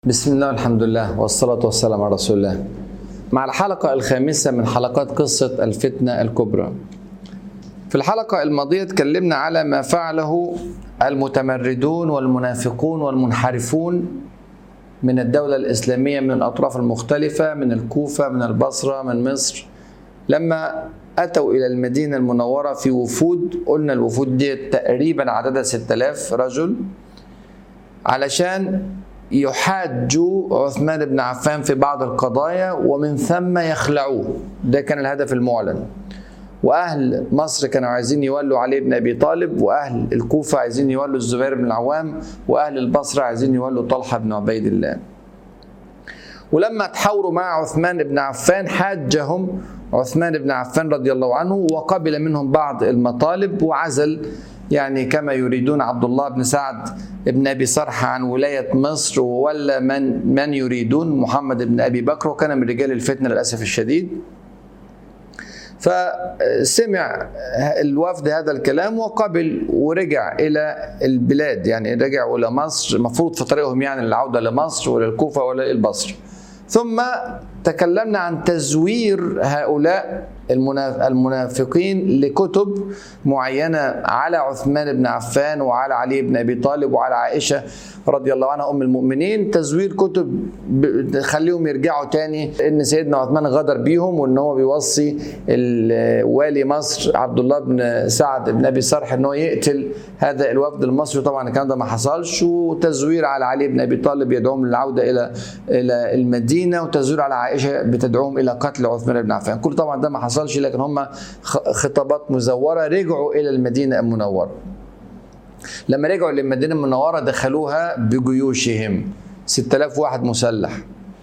بسم الله والحمد لله والصلاة والسلام على رسول الله مع الحلقة الخامسة من حلقات قصة الفتنة الكبرى في الحلقة الماضية تكلمنا على ما فعله المتمردون والمنافقون والمنحرفون من الدولة الإسلامية من الأطراف المختلفة من الكوفة من البصرة من مصر لما أتوا إلى المدينة المنورة في وفود قلنا الوفود دي تقريبا عددها 6000 رجل علشان يحاجوا عثمان بن عفان في بعض القضايا ومن ثم يخلعوه ده كان الهدف المعلن واهل مصر كانوا عايزين يولوا علي بن ابي طالب واهل الكوفه عايزين يولوا الزبير بن العوام واهل البصره عايزين يولوا طلحه بن عبيد الله ولما تحاوروا مع عثمان بن عفان حاجهم عثمان بن عفان رضي الله عنه وقبل منهم بعض المطالب وعزل يعني كما يريدون عبد الله بن سعد بن ابي سرحه عن ولايه مصر وولى من من يريدون محمد بن ابي بكر وكان من رجال الفتنه للاسف الشديد. فسمع الوفد هذا الكلام وقبل ورجع الى البلاد يعني رجعوا الى مصر المفروض في طريقهم يعني للعوده لمصر وللكوفه ولا البصره. ثم تكلمنا عن تزوير هؤلاء المنافقين لكتب معينة على عثمان بن عفان وعلى علي بن أبي طالب وعلى عائشة رضي الله عنها أم المؤمنين تزوير كتب تخليهم يرجعوا تاني إن سيدنا عثمان غدر بيهم وإن هو بيوصي والي مصر عبد الله بن سعد بن أبي سرح إن هو يقتل هذا الوفد المصري طبعا الكلام ده ما حصلش وتزوير على علي بن أبي طالب يدعوهم للعودة إلى إلى المدينة وتزوير على عائشة بتدعوهم إلى قتل عثمان بن عفان كل طبعا ده ما حصل حصلش لكن هم خطابات مزوره رجعوا الى المدينه المنوره لما رجعوا للمدينه المنوره دخلوها بجيوشهم 6000 واحد مسلح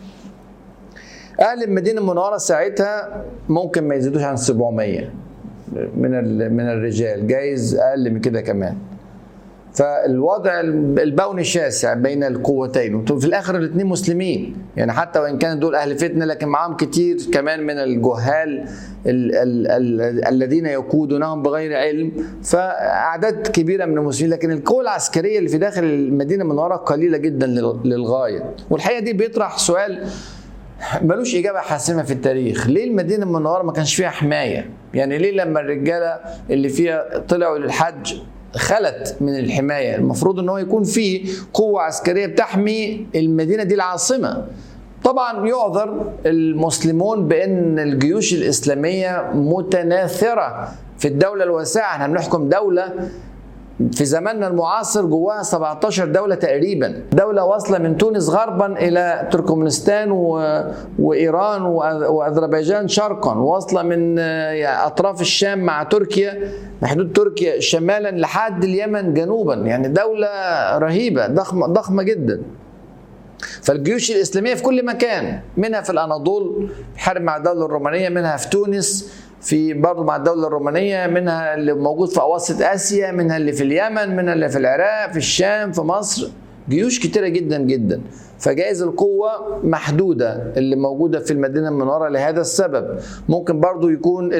اهل المدينه المنوره ساعتها ممكن ما يزيدوش عن 700 من من الرجال جايز اقل من كده كمان فالوضع البون شاسع بين القوتين وفي الاخر الاثنين مسلمين يعني حتى وان كانوا دول اهل فتنه لكن معاهم كتير كمان من الجهال ال ال ال الذين يقودونهم بغير علم فاعداد كبيره من المسلمين لكن القوه العسكريه اللي في داخل المدينه المنوره قليله جدا للغايه والحقيقه دي بيطرح سؤال ملوش اجابه حاسمه في التاريخ ليه المدينه المنوره ما كانش فيها حمايه يعني ليه لما الرجاله اللي فيها طلعوا للحج خلت من الحمايه المفروض ان هو يكون في قوه عسكريه بتحمي المدينه دي العاصمه طبعا يعذر المسلمون بان الجيوش الاسلاميه متناثره في الدوله الواسعه احنا بنحكم دوله في زماننا المعاصر جواها 17 دولة تقريبا دولة واصلة من تونس غربا إلى تركمانستان و... وإيران و... وأذربيجان شرقا واصلة من أطراف الشام مع تركيا حدود تركيا شمالا لحد اليمن جنوبا يعني دولة رهيبة ضخمة ضخمة جدا فالجيوش الإسلامية في كل مكان منها في الأناضول حرب مع الدولة الرومانية منها في تونس في برضه مع الدولة الرومانية منها اللي موجود في أواسط آسيا منها اللي في اليمن منها اللي في العراق في الشام في مصر جيوش كتيرة جدا جدا فجائز القوة محدودة اللي موجودة في المدينة المنورة لهذا السبب ممكن برضو يكون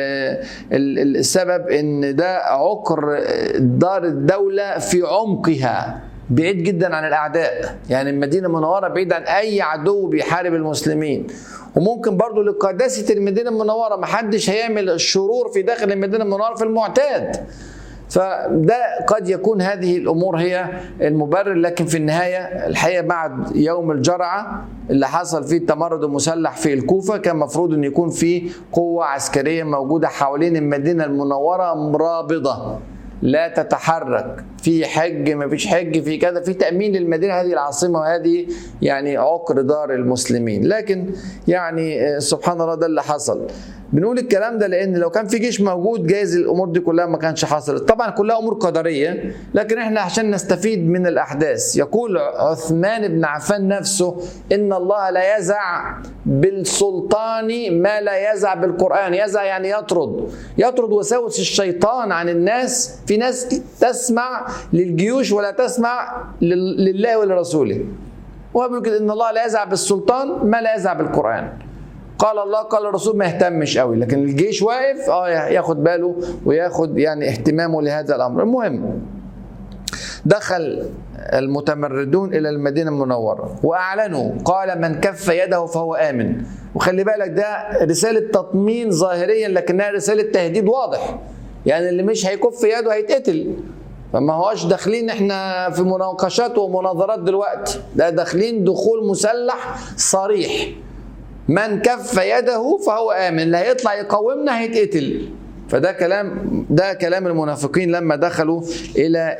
السبب ان ده عقر دار الدولة في عمقها بعيد جدا عن الاعداء يعني المدينه المنوره بعيد عن اي عدو بيحارب المسلمين وممكن برضو لقداسه المدينه المنوره محدش هيعمل الشرور في داخل المدينه المنوره في المعتاد فده قد يكون هذه الامور هي المبرر لكن في النهايه الحقيقه بعد يوم الجرعه اللي حصل فيه التمرد المسلح في الكوفه كان المفروض ان يكون في قوه عسكريه موجوده حوالين المدينه المنوره مرابضه لا تتحرك في حج ما فيش حج في كذا في تامين للمدينه هذه العاصمه وهذه يعني عقر دار المسلمين لكن يعني سبحان الله ده اللي حصل بنقول الكلام ده لان لو كان في جيش موجود جايز الامور دي كلها ما كانش حصلت طبعا كلها امور قدريه لكن احنا عشان نستفيد من الاحداث يقول عثمان بن عفان نفسه ان الله لا يزع بالسلطان ما لا يزع بالقران يزع يعني يطرد يطرد وساوس الشيطان عن الناس في ناس تسمع للجيوش ولا تسمع لله ولرسوله وهو بيقول ان الله لا يزع بالسلطان ما لا يزع بالقران قال الله قال الرسول ما يهتمش قوي لكن الجيش واقف اه ياخد باله وياخد يعني اهتمامه لهذا الامر المهم دخل المتمردون الى المدينه المنوره واعلنوا قال من كف يده فهو امن وخلي بالك ده رساله تطمين ظاهريا لكنها رساله تهديد واضح يعني اللي مش هيكف يده هيتقتل فما هوش داخلين احنا في مناقشات ومناظرات دلوقتي ده داخلين دخول مسلح صريح من كف يده فهو امن اللي هيطلع يقاومنا هيتقتل فده كلام ده كلام المنافقين لما دخلوا الى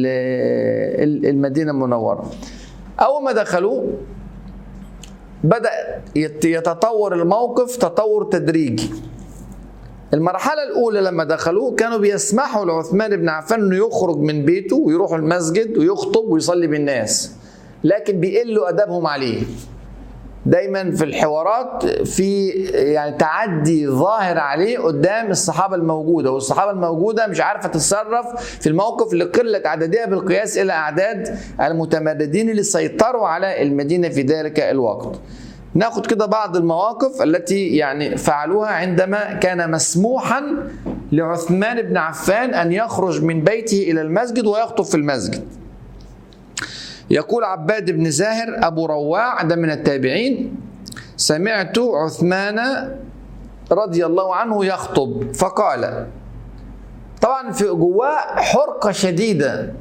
المدينه المنوره اول ما دخلوا بدا يتطور الموقف تطور تدريجي المرحلة الأولى لما دخلوا كانوا بيسمحوا لعثمان بن عفان إنه يخرج من بيته ويروح المسجد ويخطب ويصلي بالناس لكن بيقلوا أدبهم عليه دايما في الحوارات في يعني تعدي ظاهر عليه قدام الصحابه الموجوده والصحابه الموجوده مش عارفه تتصرف في الموقف لقله عددها بالقياس الى اعداد المتمردين اللي سيطروا على المدينه في ذلك الوقت. ناخد كده بعض المواقف التي يعني فعلوها عندما كان مسموحا لعثمان بن عفان ان يخرج من بيته الى المسجد ويخطب في المسجد. يقول عباد بن زاهر ابو رواع ده من التابعين سمعت عثمان رضي الله عنه يخطب فقال طبعا في جواه حرقه شديده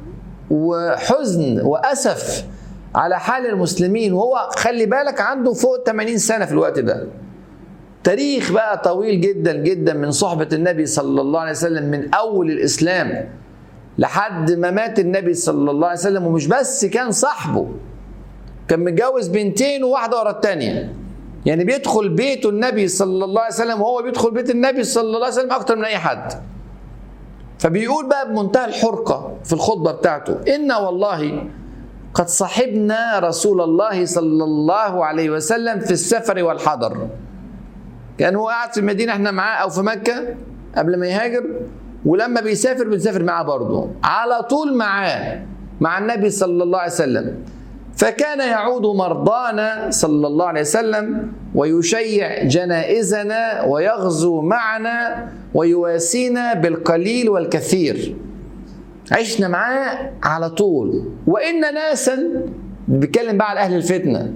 وحزن واسف على حال المسلمين وهو خلي بالك عنده فوق 80 سنه في الوقت ده تاريخ بقى طويل جدا جدا من صحبه النبي صلى الله عليه وسلم من اول الاسلام لحد ما مات النبي صلى الله عليه وسلم ومش بس كان صاحبه كان متجوز بنتين وواحده ورا الثانيه يعني بيدخل بيته النبي صلى الله عليه وسلم وهو بيدخل بيت النبي صلى الله عليه وسلم اكتر من اي حد فبيقول بقى بمنتهى الحرقه في الخطبه بتاعته ان والله قد صحبنا رسول الله صلى الله عليه وسلم في السفر والحضر كان هو قاعد في المدينه احنا معاه او في مكه قبل ما يهاجر ولما بيسافر بنسافر معاه برضه على طول معاه مع النبي صلى الله عليه وسلم فكان يعود مرضانا صلى الله عليه وسلم ويشيع جنائزنا ويغزو معنا ويواسينا بالقليل والكثير عشنا معاه على طول وان ناسا بيتكلم بقى على اهل الفتنه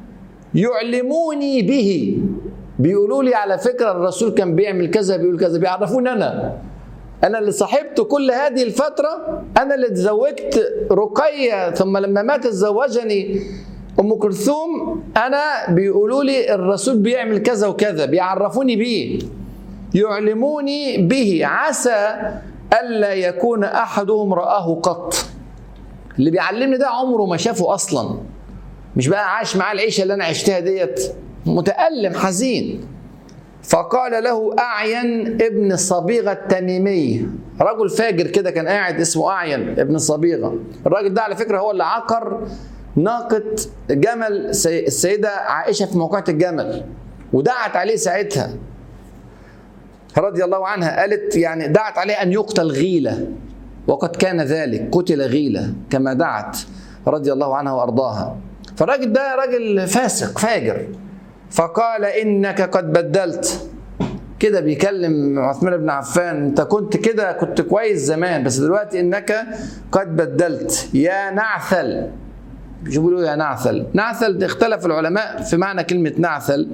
يعلموني به بيقولوا لي على فكره الرسول كان بيعمل كذا بيقول كذا بيعرفوني انا انا اللي صاحبت كل هذه الفتره انا اللي تزوجت رقيه ثم لما مات تزوجني ام كلثوم انا بيقولوا لي الرسول بيعمل كذا وكذا بيعرفوني بيه يعلموني به عسى الا يكون احدهم راه قط اللي بيعلمني ده عمره ما شافه اصلا مش بقى عاش معاه العيشه اللي انا عشتها ديت متالم حزين فقال له أعين ابن صبيغة التميمي رجل فاجر كده كان قاعد اسمه أعين ابن صبيغة الراجل ده على فكرة هو اللي عقر ناقة جمل السيدة عائشة في موقعة الجمل ودعت عليه ساعتها رضي الله عنها قالت يعني دعت عليه أن يقتل غيلة وقد كان ذلك قتل غيلة كما دعت رضي الله عنها وأرضاها فالراجل ده راجل فاسق فاجر فقال انك قد بدلت كده بيكلم عثمان بن عفان انت كنت كده كنت كويس زمان بس دلوقتي انك قد بدلت يا نعثل بيقولوا يا نعثل نعثل اختلف العلماء في معنى كلمة نعثل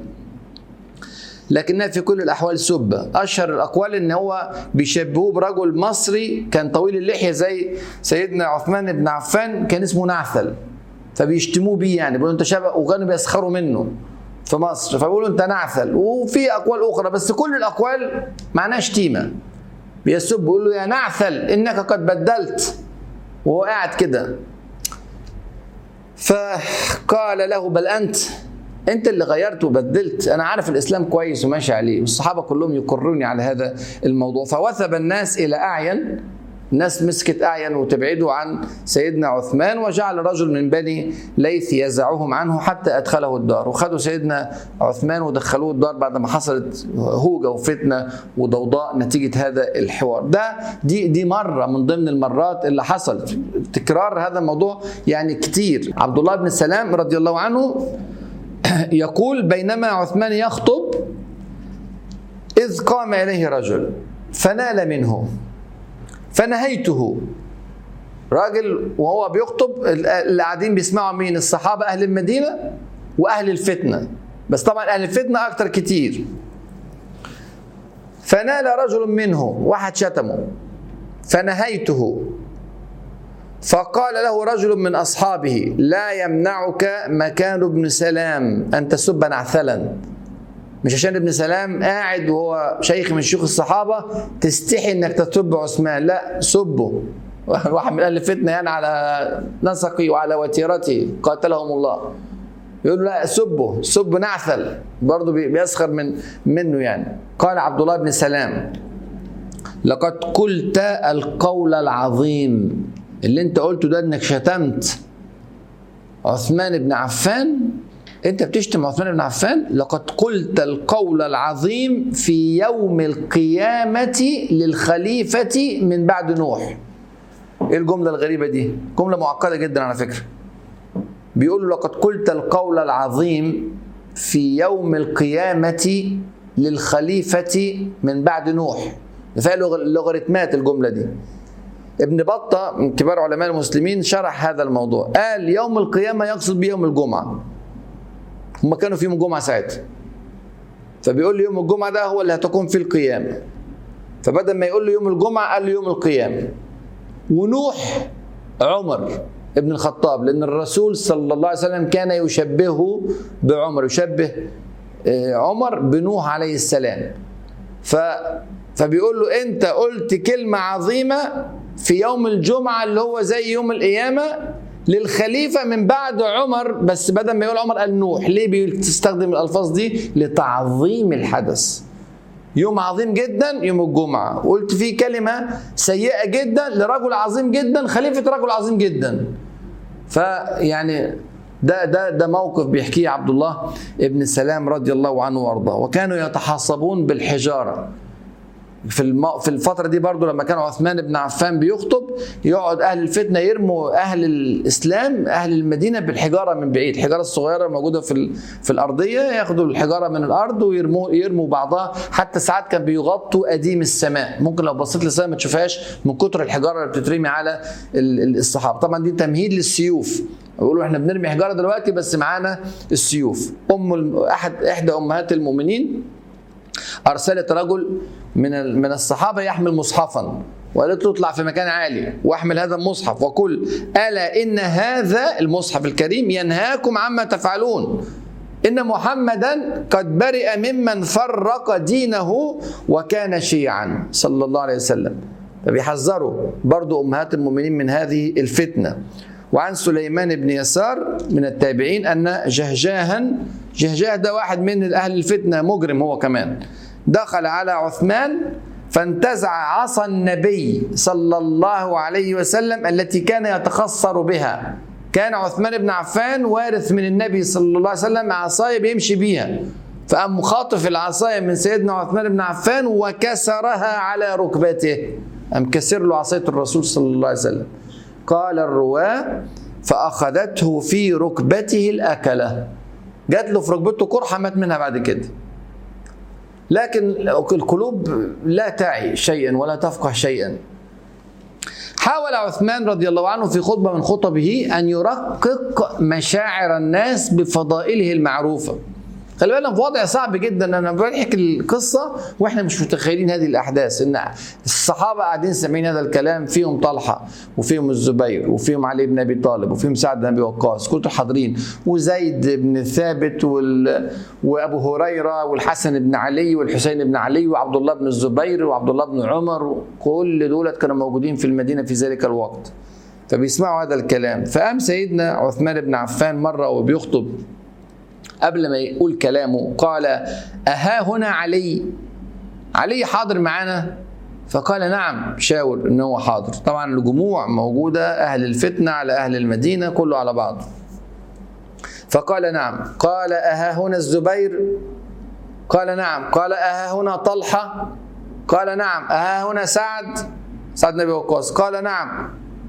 لكنها في كل الاحوال سبه اشهر الاقوال ان هو بيشبهوه برجل مصري كان طويل اللحيه زي سيدنا عثمان بن عفان كان اسمه نعثل فبيشتموه بيه يعني بيقولوا انت شبه وكانوا بيسخروا منه في مصر فبيقولوا انت نعثل وفي اقوال اخرى بس كل الاقوال معناها شتيمه بيسب بيقول له يا نعثل انك قد بدلت وهو قاعد كده فقال له بل انت انت اللي غيرت وبدلت انا عارف الاسلام كويس وماشي عليه والصحابه كلهم يقروني على هذا الموضوع فوثب الناس الى اعين الناس مسكت أعين وتبعده عن سيدنا عثمان وجعل رجل من بني ليث يزعهم عنه حتى أدخله الدار وخدوا سيدنا عثمان ودخلوه الدار بعد ما حصلت هوجة وفتنة وضوضاء نتيجة هذا الحوار ده دي دي مرة من ضمن المرات اللي حصلت تكرار هذا الموضوع يعني كتير عبد الله بن سلام رضي الله عنه يقول بينما عثمان يخطب إذ قام إليه رجل فنال منه فنهيته راجل وهو بيخطب اللي قاعدين بيسمعوا مين الصحابة أهل المدينة وأهل الفتنة بس طبعا أهل الفتنة أكتر كتير فنال رجل منه واحد شتمه فنهيته فقال له رجل من أصحابه لا يمنعك مكان ابن سلام أن تسب نعثلا مش عشان ابن سلام قاعد وهو شيخ من شيوخ الصحابة تستحي انك تسب عثمان لا سبه واحد من اهل الفتنه يعني على نسقي وعلى وتيرتي قاتلهم الله يقول له لا سبه سب نعثل برضه بيسخر من منه يعني قال عبد الله بن سلام لقد قلت القول العظيم اللي انت قلته ده انك شتمت عثمان بن عفان انت بتشتم عثمان بن عفان لقد قلت القول العظيم في يوم القيامة للخليفة من بعد نوح ايه الجملة الغريبة دي جملة معقدة جدا على فكرة بيقول له لقد قلت القول العظيم في يوم القيامة للخليفة من بعد نوح فيها لوغاريتمات الجملة دي ابن بطة من كبار علماء المسلمين شرح هذا الموضوع قال يوم القيامة يقصد بيوم الجمعة هم كانوا في يوم الجمعة ساعتها فبيقول لي يوم الجمعة ده هو اللي هتكون فيه القيامة فبدل ما يقول له يوم الجمعة قال له يوم القيامة ونوح عمر ابن الخطاب لأن الرسول صلى الله عليه وسلم كان يشبهه بعمر يشبه عمر بنوح عليه السلام ف فبيقول له انت قلت كلمة عظيمة في يوم الجمعة اللي هو زي يوم القيامة للخليفة من بعد عمر بس بدل ما يقول عمر قال نوح ليه بتستخدم الألفاظ دي لتعظيم الحدث يوم عظيم جدا يوم الجمعة قلت فيه كلمة سيئة جدا لرجل عظيم جدا خليفة رجل عظيم جدا فيعني ده ده ده موقف بيحكيه عبد الله ابن سلام رضي الله عنه وارضاه وكانوا يتحصبون بالحجاره في الم... في الفتره دي برضو لما كان عثمان بن عفان بيخطب يقعد اهل الفتنه يرموا اهل الاسلام اهل المدينه بالحجاره من بعيد الحجاره الصغيره الموجوده في ال... في الارضيه ياخدوا الحجاره من الارض ويرموا يرموا بعضها حتى ساعات كان بيغطوا اديم السماء ممكن لو بصيت للسماء ما تشوفهاش من كتر الحجاره اللي بتترمي على الصحابه طبعا دي تمهيد للسيوف بيقولوا احنا بنرمي حجاره دلوقتي بس معانا السيوف ام احد احدى امهات المؤمنين ارسلت رجل من من الصحابه يحمل مصحفا وقالت له اطلع في مكان عالي واحمل هذا المصحف وقل الا ان هذا المصحف الكريم ينهاكم عما تفعلون ان محمدا قد برئ ممن فرق دينه وكان شيعا صلى الله عليه وسلم فبيحذروا برضو امهات المؤمنين من هذه الفتنه وعن سليمان بن يسار من التابعين ان جهجاها جهجاه ده واحد من اهل الفتنه مجرم هو كمان دخل على عثمان فانتزع عصا النبي صلى الله عليه وسلم التي كان يتخصر بها كان عثمان بن عفان وارث من النبي صلى الله عليه وسلم عصايه بيمشي بيها فقام خاطف العصايه من سيدنا عثمان بن عفان وكسرها على ركبته قام كسر له عصايه الرسول صلى الله عليه وسلم قال الرواه فاخذته في ركبته الاكله جات له في ركبته قرحه مات منها بعد كده لكن القلوب لا تعي شيئا ولا تفقه شيئا حاول عثمان رضي الله عنه في خطبه من خطبه ان يرقق مشاعر الناس بفضائله المعروفه خلي بالنا في وضع صعب جدا انا بحكي القصه واحنا مش متخيلين هذه الاحداث ان الصحابه قاعدين سامعين هذا الكلام فيهم طلحه وفيهم الزبير وفيهم علي بن ابي طالب وفيهم سعد بن ابي وقاص كلهم حاضرين وزيد بن ثابت وال... وابو هريره والحسن بن علي والحسين بن علي وعبد الله بن الزبير وعبد الله بن عمر كل دولت كانوا موجودين في المدينه في ذلك الوقت فبيسمعوا هذا الكلام فقام سيدنا عثمان بن عفان مره وبيخطب قبل ما يقول كلامه قال أها هنا علي علي حاضر معانا فقال نعم شاور ان هو حاضر طبعا الجموع موجوده اهل الفتنه على اهل المدينه كله على بعض فقال نعم قال اها هنا الزبير قال نعم قال اها هنا طلحه قال نعم اها هنا سعد سعد بن ابي وقاص قال نعم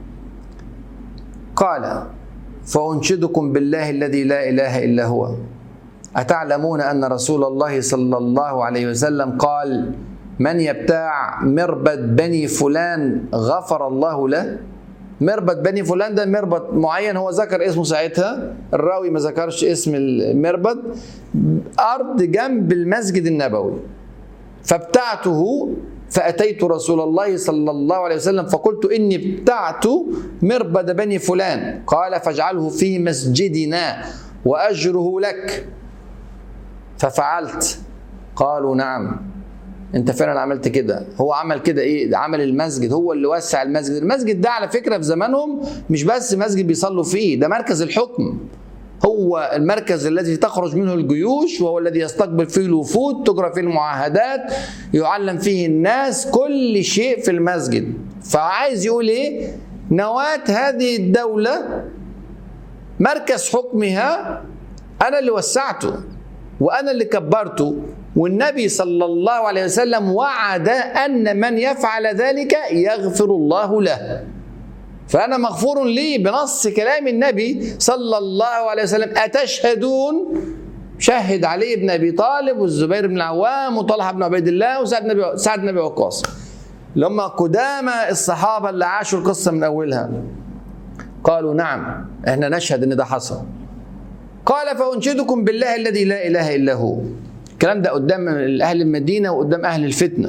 قال فانشدكم بالله الذي لا اله الا هو أتعلمون أن رسول الله صلى الله عليه وسلم قال من يبتاع مربد بني فلان غفر الله له مربط بني فلان ده مربط معين هو ذكر اسمه ساعتها الراوي ما ذكرش اسم المربط ارض جنب المسجد النبوي فابتعته فأتيت رسول الله صلى الله عليه وسلم فقلت إني ابتعت مربد بني فلان قال فاجعله في مسجدنا وأجره لك ففعلت قالوا نعم انت فعلا عملت كده هو عمل كده ايه عمل المسجد هو اللي وسع المسجد المسجد ده على فكره في زمانهم مش بس مسجد بيصلوا فيه ده مركز الحكم هو المركز الذي تخرج منه الجيوش وهو الذي يستقبل فيه الوفود تجرى فيه المعاهدات يعلم فيه الناس كل شيء في المسجد فعايز يقول ايه نواة هذه الدولة مركز حكمها أنا اللي وسعته وأنا اللي كبرته والنبي صلى الله عليه وسلم وعد أن من يفعل ذلك يغفر الله له فأنا مغفور لي بنص كلام النبي صلى الله عليه وسلم أتشهدون شهد علي بن أبي طالب والزبير بن العوام وطلحة بن عبيد الله وسعد بن سعد بن أبي وقاص لما قدامى الصحابة اللي عاشوا القصة من أولها قالوا نعم احنا نشهد ان ده حصل قال فأنشدكم بالله الذي لا إله إلا هو الكلام ده قدام أهل المدينة وقدام أهل الفتنة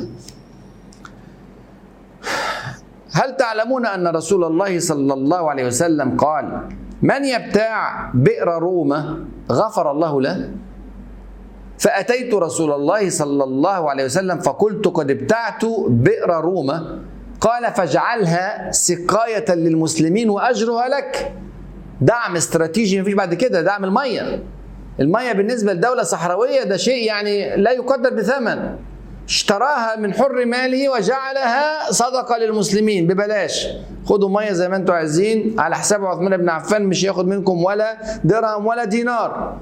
هل تعلمون أن رسول الله صلى الله عليه وسلم قال من يبتاع بئر رومة غفر الله له فأتيت رسول الله صلى الله عليه وسلم فقلت قد ابتعت بئر رومة قال فاجعلها سقاية للمسلمين وأجرها لك دعم استراتيجي مفيش بعد كده دعم المية المية بالنسبة لدولة صحراوية ده شيء يعني لا يقدر بثمن اشتراها من حر ماله وجعلها صدقة للمسلمين ببلاش خدوا مية زي ما انتم عايزين على حساب عثمان بن عفان مش ياخد منكم ولا درهم ولا دينار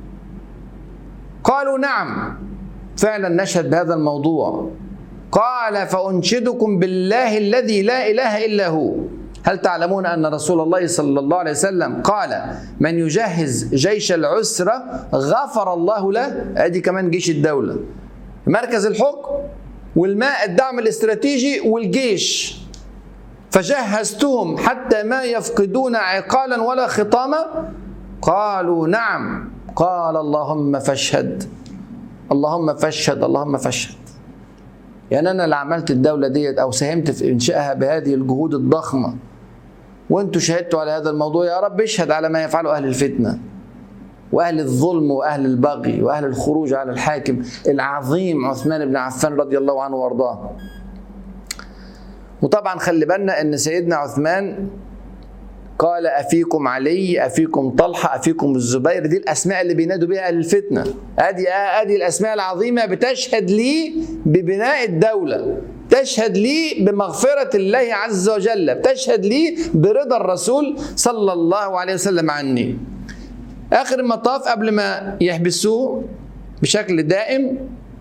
قالوا نعم فعلا نشهد بهذا الموضوع قال فأنشدكم بالله الذي لا إله إلا هو هل تعلمون أن رسول الله صلى الله عليه وسلم قال من يجهز جيش العسرة غفر الله له أدي كمان جيش الدولة مركز الحكم والماء الدعم الاستراتيجي والجيش فجهزتهم حتى ما يفقدون عقالا ولا خطاما قالوا نعم قال اللهم فاشهد اللهم فاشهد اللهم فاشهد يعني انا اللي عملت الدوله ديت او ساهمت في انشائها بهذه الجهود الضخمه وانتم شهدتوا على هذا الموضوع يا رب اشهد على ما يفعله اهل الفتنه واهل الظلم واهل البغي واهل الخروج على الحاكم العظيم عثمان بن عفان رضي الله عنه وارضاه وطبعا خلي بالنا ان سيدنا عثمان قال افيكم علي افيكم طلحه افيكم الزبير دي الاسماء اللي بينادوا بها اهل الفتنه ادي ادي الاسماء العظيمه بتشهد لي ببناء الدوله تشهد لي بمغفرة الله عز وجل بتشهد لي برضا الرسول صلى الله عليه وسلم عني آخر المطاف قبل ما يحبسوه بشكل دائم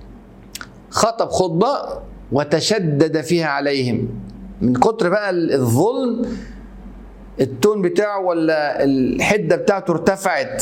خطب خطبة وتشدد فيها عليهم من كتر بقى الظلم التون بتاعه ولا الحدة بتاعته ارتفعت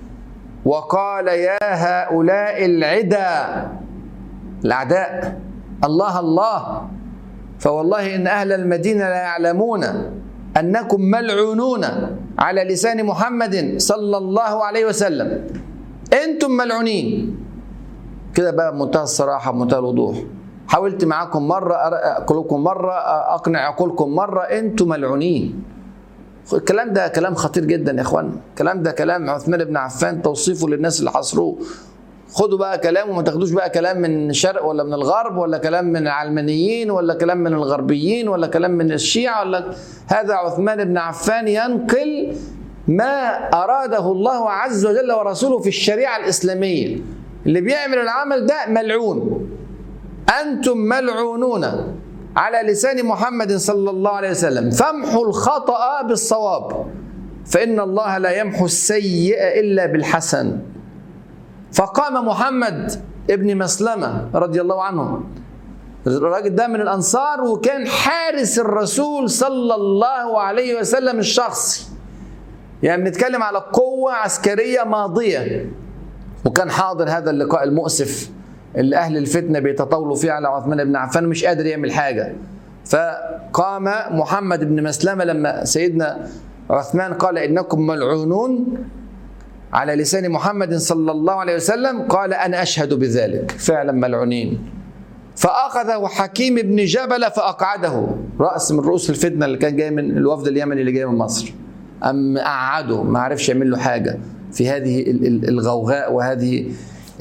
وقال يا هؤلاء العدا الأعداء الله الله فوالله إن أهل المدينة لا يعلمون أنكم ملعونون على لسان محمد صلى الله عليه وسلم أنتم ملعونين كده بقى بمنتهى الصراحة بمنتهى الوضوح حاولت معاكم مرة أقولكم مرة أقنع عقولكم مرة أنتم ملعونين الكلام ده كلام خطير جدا يا اخوانا الكلام ده كلام عثمان بن عفان توصيفه للناس اللي حاصروه خدوا بقى كلام وما تاخدوش بقى كلام من الشرق ولا من الغرب ولا كلام من العلمانيين ولا كلام من الغربيين ولا كلام من الشيعة ولا هذا عثمان بن عفان ينقل ما أراده الله عز وجل ورسوله في الشريعة الإسلامية اللي بيعمل العمل ده ملعون أنتم ملعونون على لسان محمد صلى الله عليه وسلم فامحوا الخطأ بالصواب فإن الله لا يمحو السيئة إلا بالحسن فقام محمد ابن مسلمة رضي الله عنه الراجل ده من الأنصار وكان حارس الرسول صلى الله عليه وسلم الشخصي يعني بنتكلم على قوة عسكرية ماضية وكان حاضر هذا اللقاء المؤسف اللي أهل الفتنة بيتطاولوا فيه على عثمان بن عفان مش قادر يعمل حاجة فقام محمد بن مسلمة لما سيدنا عثمان قال إنكم ملعونون على لسان محمد صلى الله عليه وسلم قال أنا أشهد بذلك فعلا ملعونين فأخذه حكيم بن جبل فأقعده رأس من رؤوس الفتنة اللي كان جاي من الوفد اليمني اللي جاي من مصر أم قعده ما عرفش يعمل له حاجة في هذه الغوغاء وهذه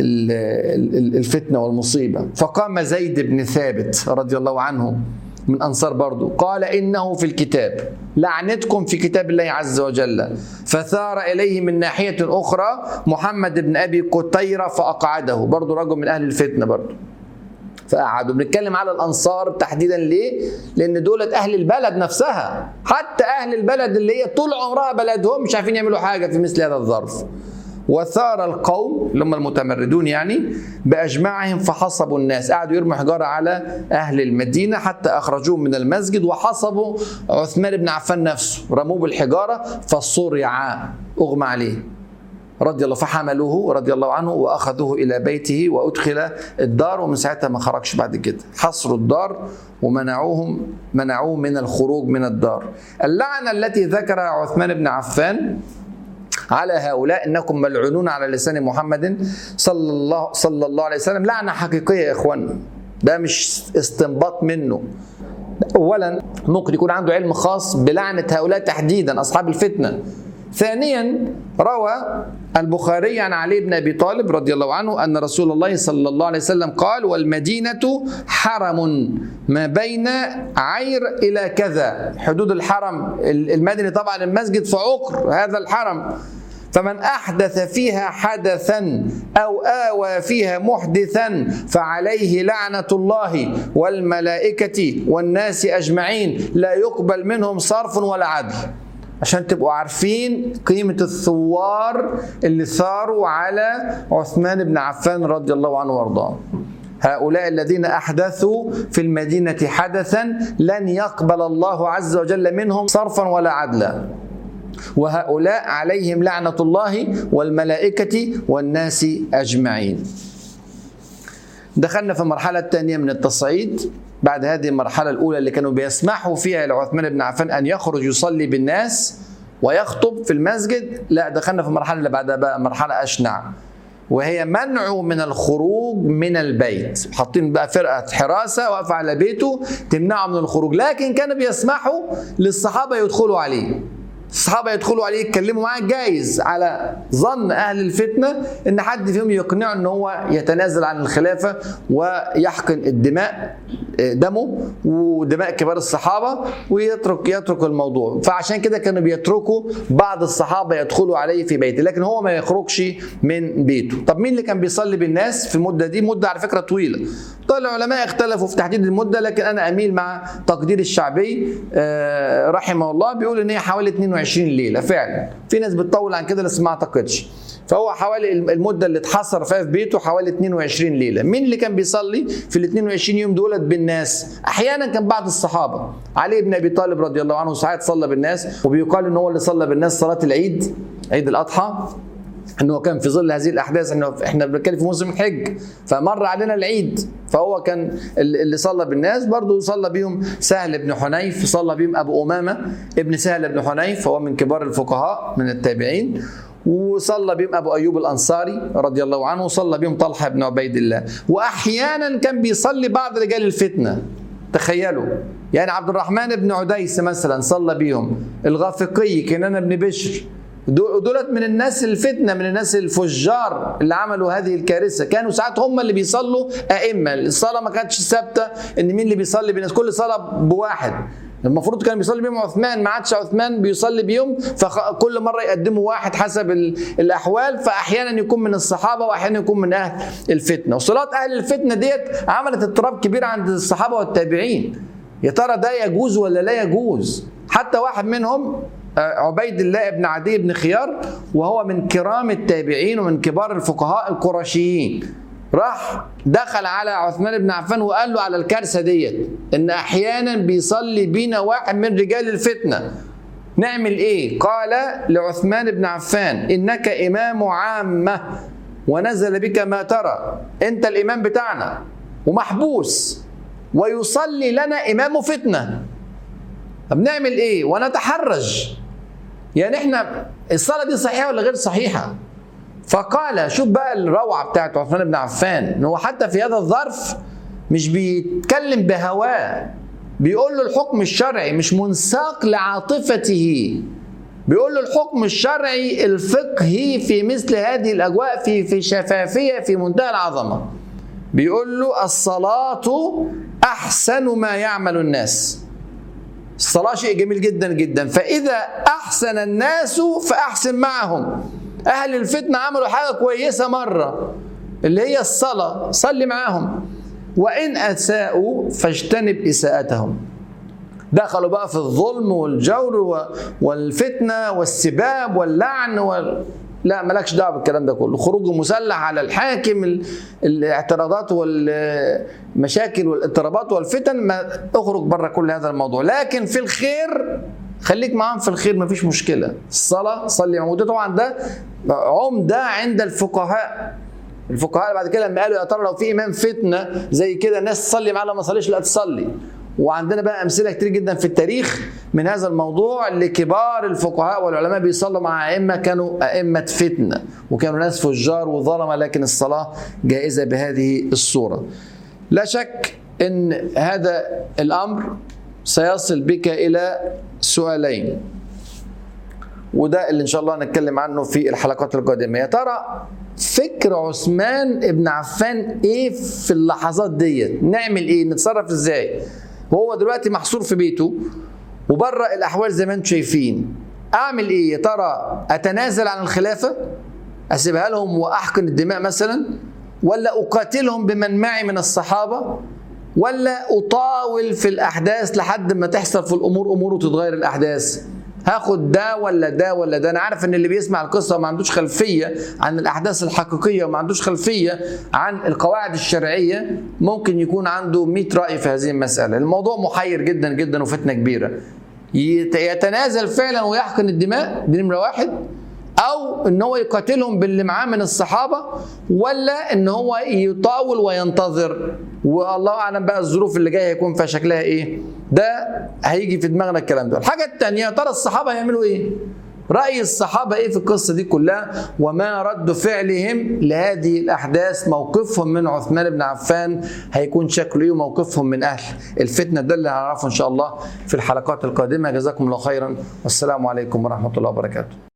الفتنة والمصيبة فقام زيد بن ثابت رضي الله عنه من أنصار برضو قال إنه في الكتاب لعنتكم في كتاب الله عز وجل فثار إليه من ناحية أخرى محمد بن أبي قتيرة فأقعده برضو رجل من أهل الفتنة برضو فقعدوا بنتكلم على الانصار تحديدا ليه؟ لان دولت اهل البلد نفسها حتى اهل البلد اللي هي طول عمرها بلدهم مش عارفين يعملوا حاجه في مثل هذا الظرف وثار القوم اللي هم المتمردون يعني باجمعهم فحصبوا الناس قعدوا يرموا حجاره على اهل المدينه حتى اخرجوهم من المسجد وحصبوا عثمان بن عفان نفسه رموه بالحجاره فصرع اغمى عليه رضي الله فحملوه رضي الله عنه واخذوه الى بيته وادخل الدار ومن ساعتها ما خرجش بعد كده حصروا الدار ومنعوهم منعوه من الخروج من الدار اللعنه التي ذكرها عثمان بن عفان على هؤلاء انكم ملعونون على لسان محمد صلى الله صلى الله عليه وسلم لعنه حقيقيه يا اخوانا ده مش استنباط منه اولا ممكن يكون عنده علم خاص بلعنه هؤلاء تحديدا اصحاب الفتنه ثانيا روى البخاري عن علي بن ابي طالب رضي الله عنه ان رسول الله صلى الله عليه وسلم قال والمدينه حرم ما بين عير الى كذا حدود الحرم المدني طبعا المسجد في عقر هذا الحرم فمن احدث فيها حدثا او اوى فيها محدثا فعليه لعنه الله والملائكه والناس اجمعين لا يقبل منهم صرف ولا عدل عشان تبقوا عارفين قيمة الثوار اللي ثاروا على عثمان بن عفان رضي الله عنه وارضاه هؤلاء الذين احدثوا في المدينه حدثا لن يقبل الله عز وجل منهم صرفا ولا عدلا وهؤلاء عليهم لعنه الله والملائكه والناس اجمعين دخلنا في المرحله الثانيه من التصعيد بعد هذه المرحلة الأولى اللي كانوا بيسمحوا فيها لعثمان بن عفان أن يخرج يصلي بالناس ويخطب في المسجد لا دخلنا في المرحلة اللي بعدها بقى مرحلة أشنع وهي منعه من الخروج من البيت حاطين بقى فرقة حراسة واقفة على بيته تمنعه من الخروج لكن كانوا بيسمحوا للصحابة يدخلوا عليه الصحابه يدخلوا عليه يتكلموا معاه جايز على ظن اهل الفتنه ان حد فيهم يقنعه ان هو يتنازل عن الخلافه ويحقن الدماء دمه ودماء كبار الصحابه ويترك يترك الموضوع فعشان كده كانوا بيتركوا بعض الصحابه يدخلوا عليه في بيته لكن هو ما يخرجش من بيته طب مين اللي كان بيصلي بالناس في المده دي مده على فكره طويله طيب العلماء اختلفوا في تحديد المده لكن انا اميل مع تقدير الشعبي رحمه الله بيقول ان هي حوالي 22 ليله فعلا في ناس بتطول عن كده بس ما اعتقدش فهو حوالي المده اللي اتحصر فيها في بيته حوالي 22 ليله مين اللي كان بيصلي في ال 22 يوم دولت بالناس احيانا كان بعض الصحابه علي بن ابي طالب رضي الله عنه ساعات صلى بالناس وبيقال ان هو اللي صلى بالناس صلاه العيد عيد الاضحى انه كان في ظل هذه الاحداث انه احنا بنتكلم في موسم الحج فمر علينا العيد فهو كان اللي صلى بالناس برضه صلى بيهم سهل بن حنيف صلى بيهم ابو امامه ابن سهل بن حنيف فهو من كبار الفقهاء من التابعين وصلى بهم ابو ايوب الانصاري رضي الله عنه وصلى بهم طلحه بن عبيد الله واحيانا كان بيصلي بعض رجال الفتنه تخيلوا يعني عبد الرحمن بن عديس مثلا صلى بيهم الغافقي كنان بن بشر دولت من الناس الفتنه من الناس الفجار اللي عملوا هذه الكارثه كانوا ساعات هم اللي بيصلوا ائمه الصلاه ما كانتش ثابته ان مين اللي بيصلي بالناس كل صلاه بواحد المفروض كان بيصلي بيهم عثمان ما عادش عثمان بيصلي بيهم فكل مره يقدموا واحد حسب الاحوال فاحيانا يكون من الصحابه واحيانا يكون من اهل الفتنه وصلاه اهل الفتنه ديت عملت اضطراب كبير عند الصحابه والتابعين يا ترى ده يجوز ولا لا يجوز حتى واحد منهم عبيد الله بن عدي بن خيار وهو من كرام التابعين ومن كبار الفقهاء القرشيين راح دخل على عثمان بن عفان وقال له على الكارثه ديت ان احيانا بيصلي بينا واحد من رجال الفتنه نعمل ايه قال لعثمان بن عفان انك امام عامه ونزل بك ما ترى انت الامام بتاعنا ومحبوس ويصلي لنا إمام فتنة طب نعمل إيه ونتحرج يعني إحنا الصلاة دي صحيحة ولا غير صحيحة فقال شوف بقى الروعة بتاعت عثمان بن عفان إن هو حتى في هذا الظرف مش بيتكلم بهواه بيقول له الحكم الشرعي مش منساق لعاطفته بيقول له الحكم الشرعي الفقهي في مثل هذه الاجواء في في شفافيه في منتهى العظمه بيقول له الصلاه احسن ما يعمل الناس الصلاه شيء جميل جدا جدا فاذا احسن الناس فاحسن معهم اهل الفتنه عملوا حاجه كويسه مره اللي هي الصلاه صلي معاهم وان اساءوا فاجتنب اساءتهم دخلوا بقى في الظلم والجور والفتنه والسباب واللعن وال... لا مالكش دعوه بالكلام ده كله خروج مسلح على الحاكم الاعتراضات والمشاكل والاضطرابات والفتن ما اخرج بره كل هذا الموضوع لكن في الخير خليك معاهم في الخير مفيش مشكله الصلاه صلي وده طبعا ده عمده عند الفقهاء الفقهاء بعد كده لما قالوا يا ترى لو في امام فتنه زي كده الناس تصلي معاه ما تصليش لا تصلي وعندنا بقى امثله كتير جدا في التاريخ من هذا الموضوع لكبار الفقهاء والعلماء بيصلوا مع ائمه كانوا ائمه فتنه وكانوا ناس فجار وظلمه لكن الصلاه جائزه بهذه الصوره. لا شك ان هذا الامر سيصل بك الى سؤالين. وده اللي ان شاء الله هنتكلم عنه في الحلقات القادمه يا ترى فكر عثمان ابن عفان ايه في اللحظات ديت نعمل ايه نتصرف ازاي وهو دلوقتي محصور في بيته وبره الاحوال زي ما انتم شايفين اعمل ايه يا ترى اتنازل عن الخلافه اسيبها لهم واحقن الدماء مثلا ولا اقاتلهم بمن معي من الصحابه ولا اطاول في الاحداث لحد ما تحصل في الامور امور وتتغير الاحداث هاخد ده ولا ده ولا ده انا عارف ان اللي بيسمع القصه ما عندوش خلفيه عن الاحداث الحقيقيه وما عندوش خلفيه عن القواعد الشرعيه ممكن يكون عنده 100 راي في هذه المساله الموضوع محير جدا جدا وفتنه كبيره يتنازل فعلا ويحقن الدماء دي نمره واحد او ان هو يقاتلهم باللي معاه من الصحابه ولا ان هو يطاول وينتظر والله اعلم بقى الظروف اللي جايه هيكون فيها شكلها ايه ده هيجي في دماغنا الكلام ده الحاجه الثانيه ترى الصحابه هيعملوا ايه رأي الصحابة إيه في القصة دي كلها وما رد فعلهم لهذه الأحداث موقفهم من عثمان بن عفان هيكون شكله إيه وموقفهم من أهل الفتنة ده اللي هنعرفه إن شاء الله في الحلقات القادمة جزاكم الله خيرا والسلام عليكم ورحمة الله وبركاته